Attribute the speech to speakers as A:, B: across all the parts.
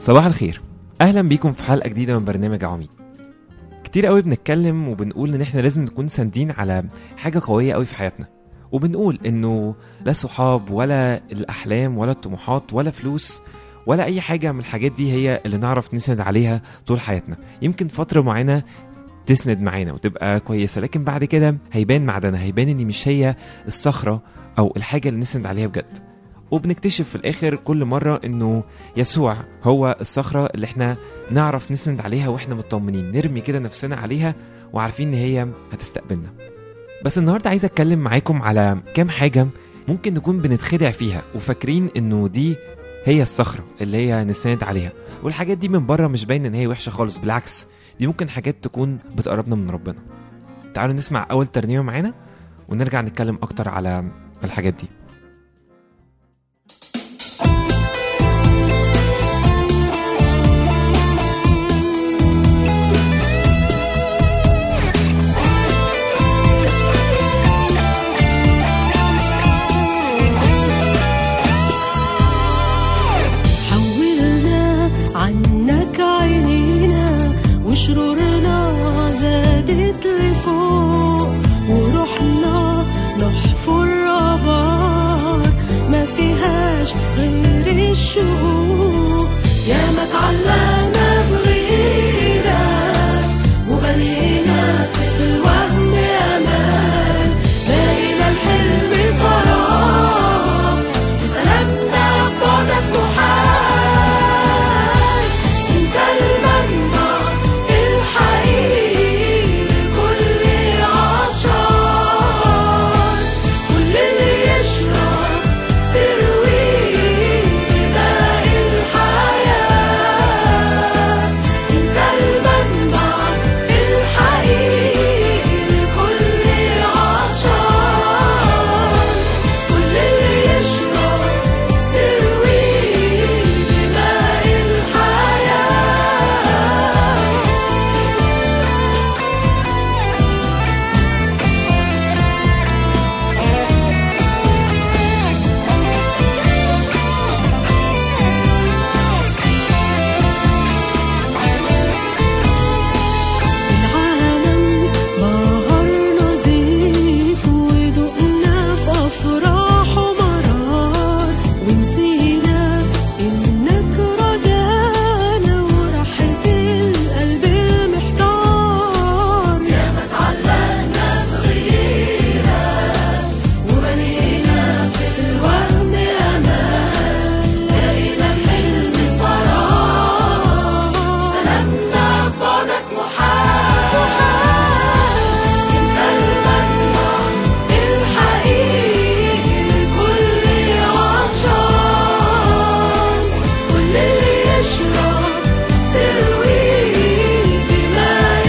A: صباح الخير اهلا بيكم في حلقه جديده من برنامج عميد كتير قوي بنتكلم وبنقول ان احنا لازم نكون ساندين على حاجه قويه قوي في حياتنا وبنقول انه لا صحاب ولا الاحلام ولا الطموحات ولا فلوس ولا اي حاجه من الحاجات دي هي اللي نعرف نسند عليها طول حياتنا يمكن فتره معينه تسند معانا وتبقى كويسه لكن بعد كده هيبان معدنها هيبان ان مش هي الصخره او الحاجه اللي نسند عليها بجد وبنكتشف في الاخر كل مره انه يسوع هو الصخره اللي احنا نعرف نسند عليها واحنا مطمنين نرمي كده نفسنا عليها وعارفين ان هي هتستقبلنا بس النهارده عايز اتكلم معاكم على كام حاجه ممكن نكون بنتخدع فيها وفاكرين انه دي هي الصخره اللي هي نستند عليها والحاجات دي من بره مش باين ان هي وحشه خالص بالعكس دي ممكن حاجات تكون بتقربنا من ربنا تعالوا نسمع اول ترنيمه معانا ونرجع نتكلم اكتر على الحاجات دي
B: حولنا عنك عينينا وشرورنا زادت لفوق ورحنا نحفر آبار ما فيهاش غير الشوق يا ما تعلقنا بغيرك وبنينا في الوهم أمان بقينا الحلم سراب وسلامنا ببعدك محال انت المنبع الحقيقي لكل عطشان كل اللي يشرب ترويه بماء الحياة انت المنبع الحقيقي لكل عطشان كل اللي يشرب ترويه بماء الحياة العالم بهر نظيف ودقنا في أفراح ومرار ونسينا إنك رجانا وراحة القلب المحتار يا ما تعلقنا بغيرك وبنينا في الوهم أمان لقينا الحلم سراب سلامنا ببعدك محال انت المنبع الحقيقي لكل عطشان كل اللي يشرب ترويه بماء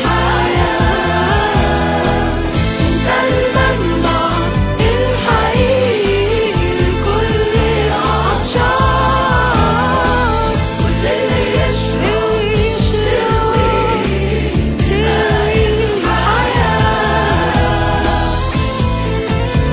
B: الحياة انت المنبع الحقيقي لكل عطشان كل اللي يشرب ترويه بماء الحياة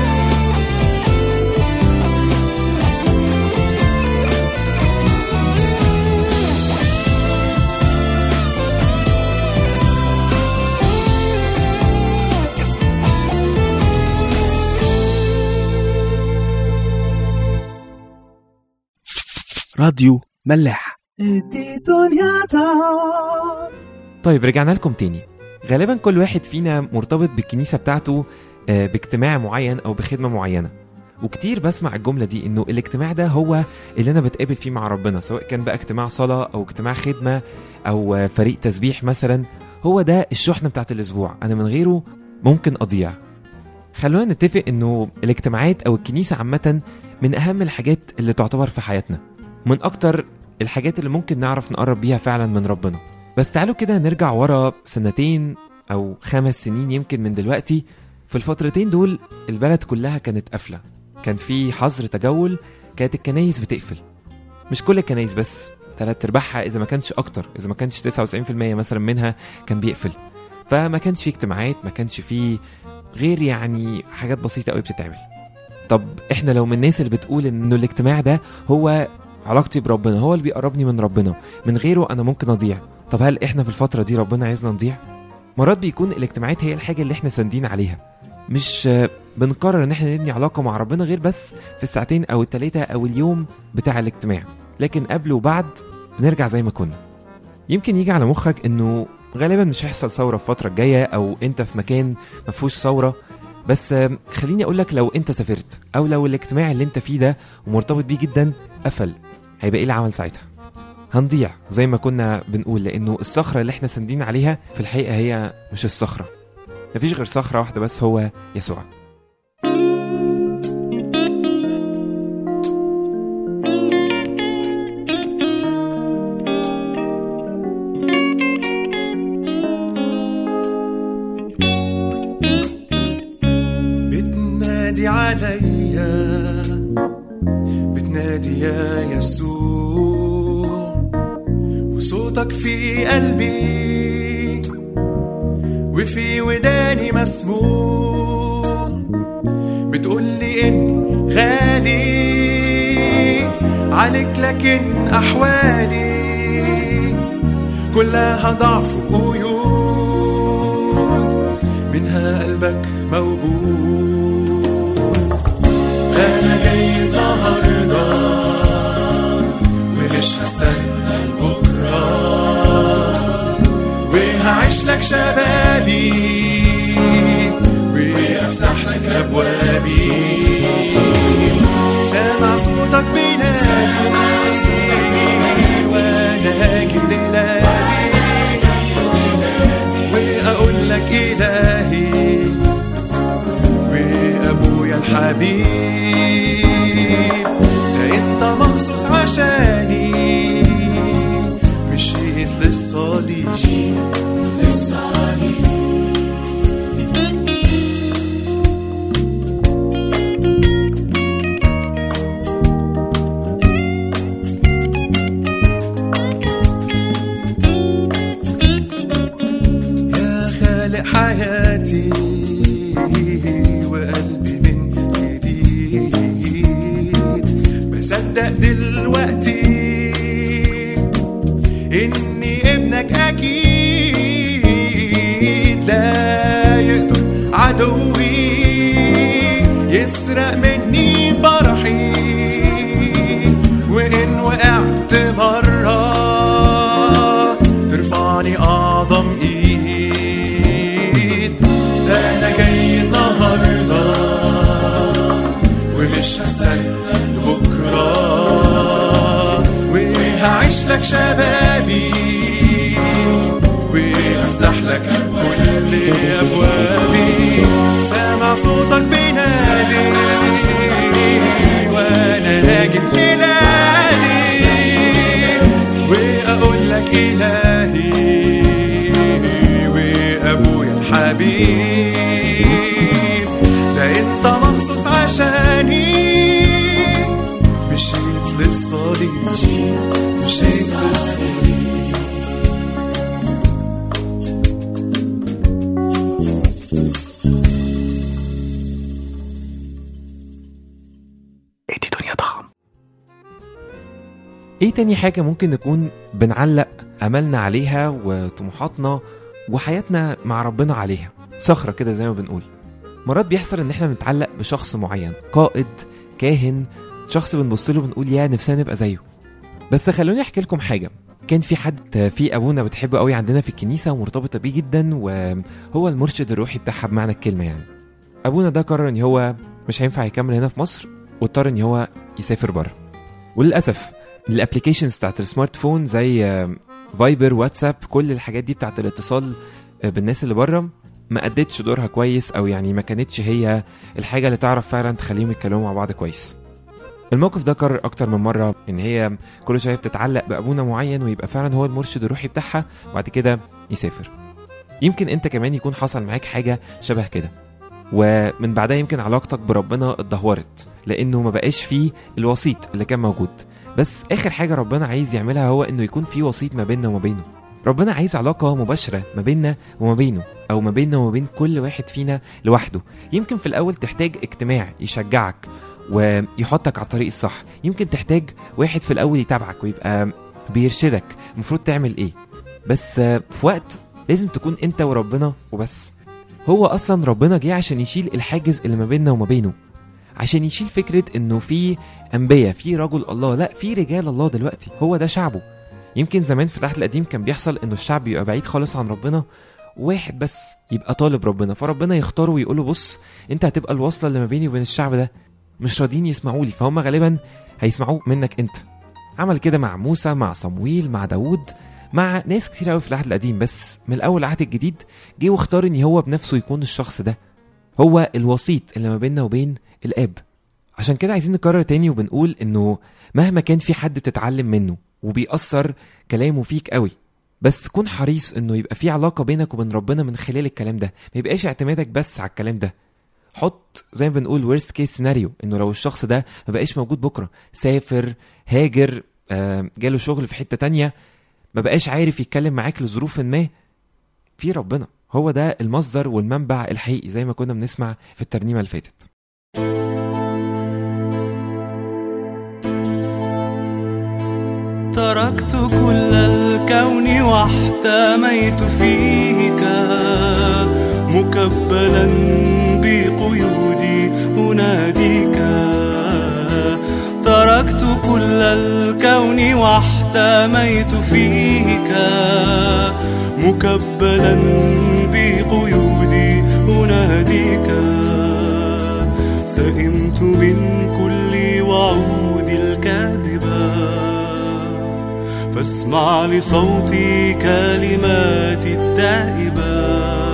C: راديو ملاح
A: طيب رجعنا لكم تاني غالبا كل واحد فينا مرتبط بالكنيسة بتاعته آه، باجتماع معين أو بخدمة معينة وكتير بسمع الجملة دي إنه الاجتماع ده هو اللي أنا بتقابل فيه مع ربنا سواء كان بقى اجتماع صلاة أو اجتماع خدمة أو آه، فريق تسبيح مثلا هو ده الشحنة بتاعت الأسبوع أنا من غيره ممكن أضيع خلونا نتفق إنه الاجتماعات أو الكنيسة عامة من أهم الحاجات اللي تعتبر في حياتنا من أكتر الحاجات اللي ممكن نعرف نقرب بيها فعلا من ربنا بس تعالوا كده نرجع ورا سنتين او خمس سنين يمكن من دلوقتي في الفترتين دول البلد كلها كانت قافله كان في حظر تجول كانت الكنايس بتقفل مش كل الكنايس بس تلات ارباعها اذا ما كانش اكتر اذا ما كانش 99% مثلا منها كان بيقفل فما كانش في اجتماعات ما كانش في غير يعني حاجات بسيطه قوي بتتعمل طب احنا لو من الناس اللي بتقول انه الاجتماع ده هو علاقتي بربنا هو اللي بيقربني من ربنا من غيره انا ممكن اضيع طب هل احنا في الفتره دي ربنا عايزنا نضيع مرات بيكون الاجتماعات هي الحاجه اللي احنا ساندين عليها مش آه، بنقرر ان احنا نبني علاقه مع ربنا غير بس في الساعتين او الثلاثه او اليوم بتاع الاجتماع لكن قبل وبعد بنرجع زي ما كنا يمكن يجي على مخك انه غالبا مش هيحصل ثوره في الفتره الجايه او انت في مكان ما فيهوش ثوره بس آه، خليني اقول لك لو انت سافرت او لو الاجتماع اللي انت فيه ده ومرتبط بيه جدا قفل هيبقى ايه العمل ساعتها هنضيع زي ما كنا بنقول لانه الصخره اللي احنا ساندين عليها في الحقيقه هي مش الصخره مفيش غير صخره واحده بس هو يسوع
C: بتنادي عليا بتنادي يا يسوع وصوتك في قلبي وفي وداني مسموع بتقولي اني غالي عليك لكن احوالي كلها ضعف وقيود منها قلبك موجود انا جاي النهارده ومش هستنى لبكره وهعيش لك شبابي وافتح لك ابوابي سامع صوتك بينادي وانا هاجي ليلادي واقول لك الهي وابويا الحبيب ده انت مخصوص عشاني مشيت للصليب يا خالق حياتي وقلبي من جديد بصدق دلوقتي اني ابنك اكيد لا يقدر عدوي يسرق مني فرحي وان وقعت مره ترفعني اعظم ايد ده انا جاي النهارده ومش هستنى لبكره وهعيش لك شبابي وافتح لك كل ابوابي سامع صوتك بينادي وانا هاجي بلادي واقول لك الهي وابويا الحبيب ده انت مخصوص عشاني مشيت للصليب مشيت للصليب ادي دنيا طعم
A: ايه تاني حاجة ممكن نكون بنعلق املنا عليها وطموحاتنا وحياتنا مع ربنا عليها صخرة كده زي ما بنقول مرات بيحصل ان احنا بنتعلق بشخص معين قائد كاهن شخص بنبص له بنقول يا نفسنا نبقى زيه بس خلوني احكي لكم حاجة كان في حد في ابونا بتحبه قوي عندنا في الكنيسة ومرتبطة بيه جدا وهو المرشد الروحي بتاعها بمعنى الكلمة يعني ابونا ده قرر ان هو مش هينفع يكمل هنا في مصر واضطر ان هو يسافر بره وللاسف الابلكيشنز بتاعت السمارت فون زي آه، فايبر واتساب كل الحاجات دي بتاعت الاتصال آه، بالناس اللي بره ما ادتش دورها كويس او يعني ما كانتش هي الحاجه اللي تعرف فعلا تخليهم يتكلموا مع بعض كويس الموقف ده كرر اكتر من مره ان هي كل شويه بتتعلق بابونا معين ويبقى فعلا هو المرشد الروحي بتاعها وبعد كده يسافر يمكن انت كمان يكون حصل معاك حاجه شبه كده ومن بعدها يمكن علاقتك بربنا اتدهورت لانه ما بقاش فيه الوسيط اللي كان موجود بس اخر حاجه ربنا عايز يعملها هو انه يكون في وسيط ما بيننا وما بينه ربنا عايز علاقه مباشره ما بيننا وما بينه او ما بيننا وما بين كل واحد فينا لوحده يمكن في الاول تحتاج اجتماع يشجعك ويحطك على الطريق الصح يمكن تحتاج واحد في الاول يتابعك ويبقى بيرشدك المفروض تعمل ايه بس آه، في وقت لازم تكون انت وربنا وبس هو اصلا ربنا جه عشان يشيل الحاجز اللي ما بيننا وما بينه عشان يشيل فكره انه في انبياء في رجل الله لا في رجال الله دلوقتي هو ده شعبه يمكن زمان في العهد القديم كان بيحصل انه الشعب يبقى بعيد خالص عن ربنا واحد بس يبقى طالب ربنا فربنا يختاره ويقول له بص انت هتبقى الوصله اللي ما بيني وبين الشعب ده مش راضيين يسمعوا لي فهم غالبا هيسمعوا منك انت عمل كده مع موسى مع صمويل مع داوود مع ناس كتير قوي في العهد القديم بس من الاول العهد الجديد جه واختار ان هو بنفسه يكون الشخص ده هو الوسيط اللي ما بيننا وبين الاب عشان كده عايزين نكرر تاني وبنقول انه مهما كان في حد بتتعلم منه وبيأثر كلامه فيك قوي بس كن حريص انه يبقى في علاقه بينك وبين ربنا من خلال الكلام ده ما يبقاش اعتمادك بس على الكلام ده حط زي ما بنقول ورست كيس سيناريو انه لو الشخص ده ما بقاش موجود بكره سافر هاجر آه، جاله شغل في حته تانية ما بقاش عارف يتكلم معاك لظروف ما في ربنا هو ده المصدر والمنبع الحقيقي زي ما كنا بنسمع في الترنيمه اللي فاتت
C: تركت كل الكون واحتميت فيك مكبلا بقيودي أناديك تركت كل الكون واحتميت فيك مكبلا بقيودي أناديك سئمت من كل وعود الكاذبة فاسمع لصوتي كلماتي التائبة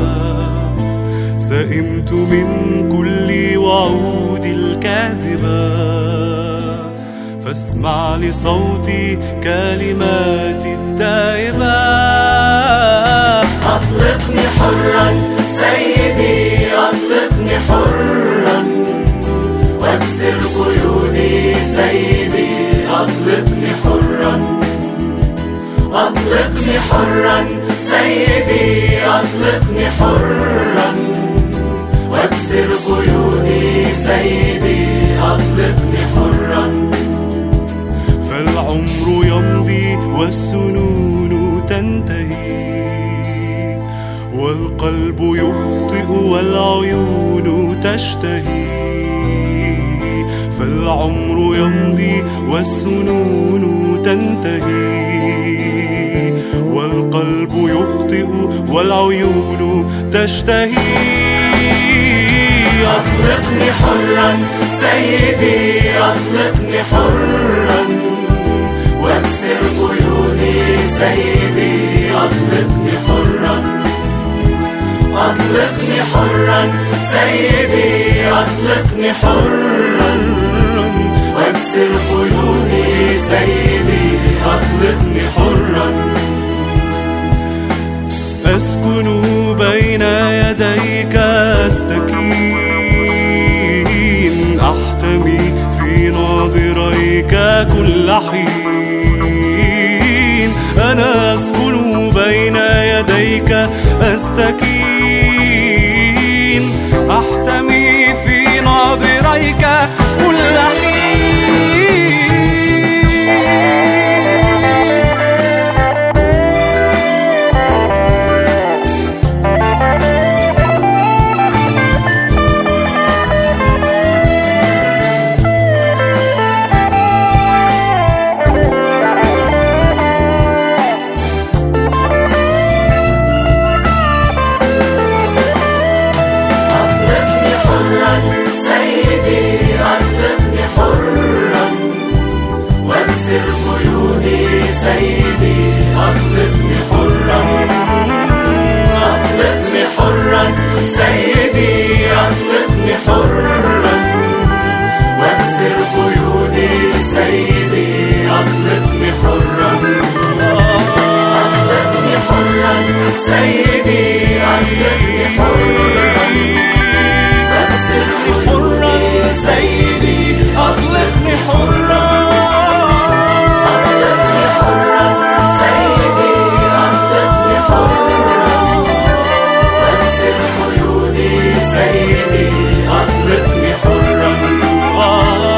C: سئمت من كل وعود الكاذبة فاسمع لصوتي كلماتي التائبة
B: أطلقني حرا سيدي أطلقني حرا واكسر قيودي سيدي أطلقني حرا أطلقني حرا سيدي أطلقني حرا واكسر قيودي سيدي أطلقني حرا
C: فالعمر يمضي والسنون تنتهي والقلب يخطئ والعيون تشتهي فالعمر يمضي والسنون تنتهي والقلب يخطئ والعيون تشتهي
B: أطلقني حرا سيدي أطلقني حرا واكسر قيودي سيدي أطلقني حرا أطلقني حرا سيدي أطلقني حرا واكسر قيودي سيدي أطلقني حرا
C: أسكن بين يديك أستكين أحتمي في ناظريك كل حين أنا أسكن بين يديك أستكين أحتمي في ناظريك كل حين
B: أطلقني حرا سيدي أطلقني حرا واكسر قيودي سيدي أطلقني حرا أطلقني حرا سيدي أطلقني حرا واكسر قيودي سيدي أطلقني حرا أطلقني حرا سيدي أطلقني حرا واكسر قيودي سيدي
C: أطلقني حرا
B: أطلقني حرا سيدي أطلقني حرا واكسر قيودي سيدي أطلقني حرا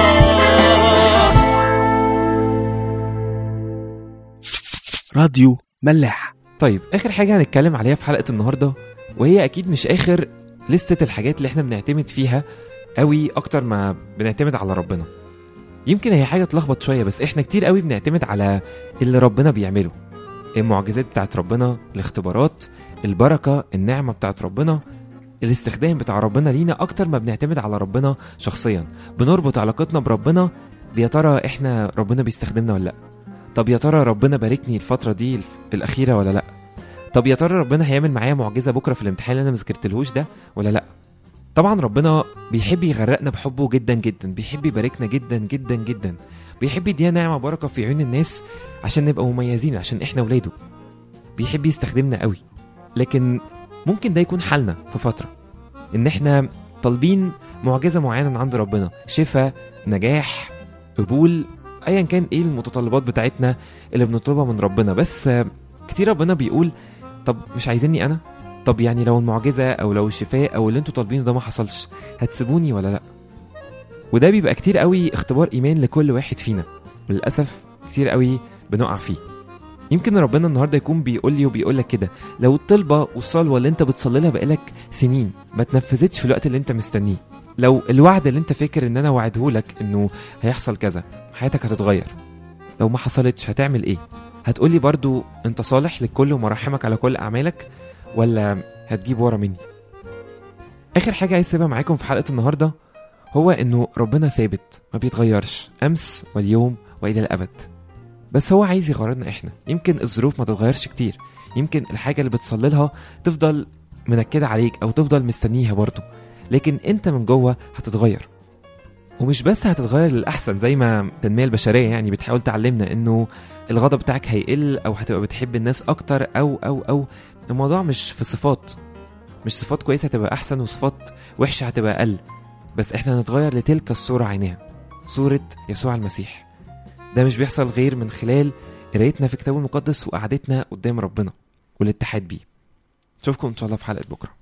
D: راديو ملاح
A: طيب اخر حاجه هنتكلم عليها في حلقه النهارده وهي اكيد مش اخر لستة الحاجات اللي احنا بنعتمد فيها قوي اكتر ما بنعتمد على ربنا يمكن هي حاجه تلخبط شويه بس احنا كتير قوي بنعتمد على اللي ربنا بيعمله المعجزات بتاعت ربنا الاختبارات البركه النعمه بتاعت ربنا الاستخدام بتاع ربنا لينا اكتر ما بنعتمد على ربنا شخصيا بنربط علاقتنا بربنا بيا ترى احنا ربنا بيستخدمنا ولا لا طب يا ترى ربنا باركني الفتره دي الف- الاخيره ولا لا طب يا ترى ربنا هيعمل معايا معجزه بكره في الامتحان اللي انا مذاكرتلهوش ده ولا لا طبعا ربنا بيحب يغرقنا بحبه جدا جدا بيحب يباركنا جدا جدا جدا بيحب يدينا نعمه بركه في عيون الناس عشان نبقى مميزين عشان احنا ولاده بيحب يستخدمنا قوي لكن ممكن ده يكون حالنا في فتره ان احنا طالبين معجزه معينه من عند ربنا شفاء نجاح قبول ايا كان ايه المتطلبات بتاعتنا اللي بنطلبها من ربنا بس آه، كتير ربنا بيقول طب مش عايزيني انا طب يعني لو المعجزه او لو الشفاء او اللي انتوا طالبينه ده ما حصلش هتسيبوني ولا لا وده بيبقى كتير قوي اختبار ايمان لكل واحد فينا وللاسف كتير قوي بنقع فيه يمكن ربنا النهارده يكون بيقول لي وبيقول لك كده لو الطلبه والصلوه اللي انت بتصلي لها بقالك سنين ما اتنفذتش في الوقت اللي انت مستنيه لو الوعد اللي انت فاكر ان انا وعده لك انه هيحصل كذا حياتك هتتغير لو ما حصلتش هتعمل ايه هتقولي برضو انت صالح للكل ومراحمك على كل اعمالك ولا هتجيب ورا مني اخر حاجه عايز اسيبها معاكم في حلقه النهارده هو انه ربنا ثابت ما بيتغيرش امس واليوم والى الابد بس هو عايز يغيرنا احنا يمكن الظروف ما تتغيرش كتير يمكن الحاجه اللي بتصلي لها تفضل منكده عليك او تفضل مستنيها برضه لكن انت من جوه هتتغير ومش بس هتتغير للاحسن زي ما التنميه البشريه يعني بتحاول تعلمنا انه الغضب بتاعك هيقل او هتبقى بتحب الناس اكتر او او او الموضوع مش في صفات مش صفات كويسه هتبقى احسن وصفات وحشه هتبقى اقل بس احنا هنتغير لتلك الصوره عينها صوره يسوع المسيح ده مش بيحصل غير من خلال قرايتنا في الكتاب المقدس وقعدتنا قدام ربنا والاتحاد بيه اشوفكم ان شاء الله في حلقه بكره